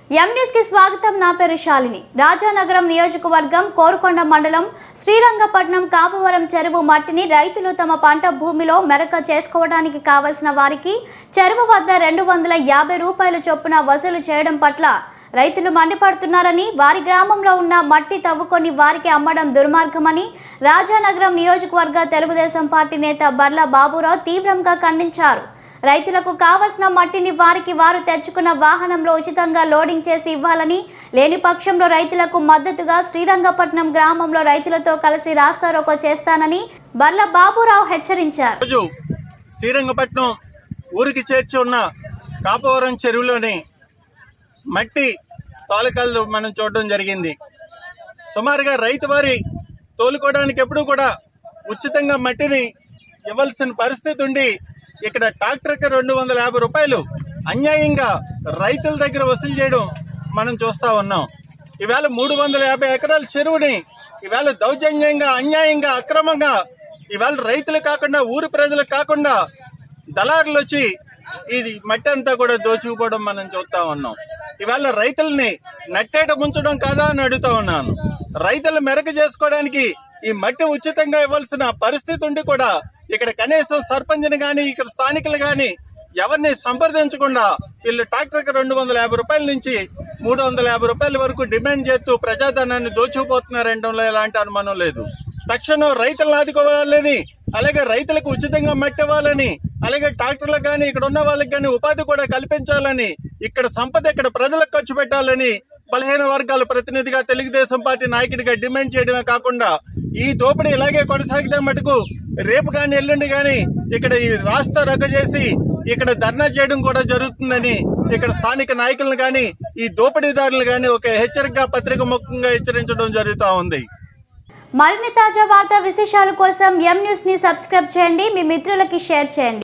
M news కి స్వాగతం నా పేరు శాలిని రాజానగరం నియోజకవర్గం కోరుకొండ మండలం శ్రీరంగపట్నం కాపవరం చెరువు మట్టిని రైతులు తమ పంట భూమిలో మెరక చేసుకోవడానికి కావలసిన వారికి చెరువు వద్ద రెండు వందల యాభై రూపాయల చొప్పున వసూలు చేయడం పట్ల రైతులు మండిపడుతున్నారని వారి గ్రామంలో ఉన్న మట్టి తవ్వుకొని వారికి అమ్మడం దుర్మార్గమని రాజానగరం నియోజకవర్గ తెలుగుదేశం పార్టీ నేత బర్ల బాబురావు తీవ్రంగా ఖండించారు రైతులకు కావలసిన మట్టిని వారికి వారు తెచ్చుకున్న వాహనంలో ఉచితంగా లోడింగ్ చేసి ఇవ్వాలని లేని పక్షంలో రైతులకు మద్దతుగా శ్రీరంగపట్నం గ్రామంలో రైతులతో కలిసి రాస్తారోకో చేస్తానని బర్ల బాబురావు హెచ్చరించారు రోజు శ్రీరంగపట్నం ఊరికి చేర్చి ఉన్న కాపవరం చెరువులోని మట్టి తోలకలు మనం చూడడం జరిగింది సుమారుగా రైతు వారి తోలుకోవడానికి ఎప్పుడూ కూడా ఉచితంగా మట్టిని ఇవ్వాల్సిన పరిస్థితి ఉండి ఇక్కడ ట్రాక్టర్కి రెండు వందల యాభై రూపాయలు అన్యాయంగా రైతుల దగ్గర వసూలు చేయడం మనం చూస్తా ఉన్నాం ఈవేళ మూడు వందల యాభై ఎకరాల చెరువుని ఈవేళ దౌర్జన్యంగా అన్యాయంగా అక్రమంగా ఈవేళ రైతులు కాకుండా ఊరు ప్రజలు కాకుండా దళారులు వచ్చి ఇది మట్టి అంతా కూడా దోచుకుపోవడం మనం చూస్తా ఉన్నాం ఇవాళ రైతుల్ని నట్టేట ముంచడం కాదా అని అడుగుతా ఉన్నాను రైతులు మెరక చేసుకోవడానికి ఈ మట్టి ఉచితంగా ఇవ్వాల్సిన పరిస్థితి ఉండి కూడా ఇక్కడ కనీసం సర్పంచ్ని గాని ఇక్కడ స్థానికులు గాని ఎవరిని సంప్రదించకుండా వీళ్ళు ట్రాక్టర్కి రెండు వందల యాభై రూపాయల నుంచి మూడు వందల యాభై రూపాయల వరకు డిమాండ్ చేస్తూ ప్రజాధనాన్ని దోచుకుపోతున్నారనడంలో ఎలాంటి అనుమానం లేదు తక్షణం రైతులను ఆదుకోవాలని అలాగే రైతులకు ఉచితంగా మట్టి ఇవ్వాలని అలాగే ట్రాక్టర్లకు కానీ ఇక్కడ ఉన్న వాళ్ళకి కానీ ఉపాధి కూడా కల్పించాలని ఇక్కడ సంపద ఇక్కడ ప్రజలకు ఖర్చు పెట్టాలని బలహీన వర్గాల ప్రతినిధిగా తెలుగుదేశం పార్టీ నాయకుడిగా డిమాండ్ చేయడమే కాకుండా ఈ దోపిడీ ఇలాగే కొనసాగితే మటుకు రేపు కానీ ఎల్లుండి కానీ ఇక్కడ ఈ రాస్తా రద్దు చేసి ఇక్కడ ధర్నా చేయడం కూడా జరుగుతుందని ఇక్కడ స్థానిక నాయకులను కానీ ఈ దోపిడీదారులు కానీ ఒక హెచ్చరిక పత్రిక ముఖంగా హెచ్చరించడం జరుగుతూ ఉంది మరిన్ని తాజా వార్తా విశేషాల కోసం ఎం న్యూస్ ని సబ్స్క్రైబ్ చేయండి మీ మిత్రులకి షేర్ చేయండి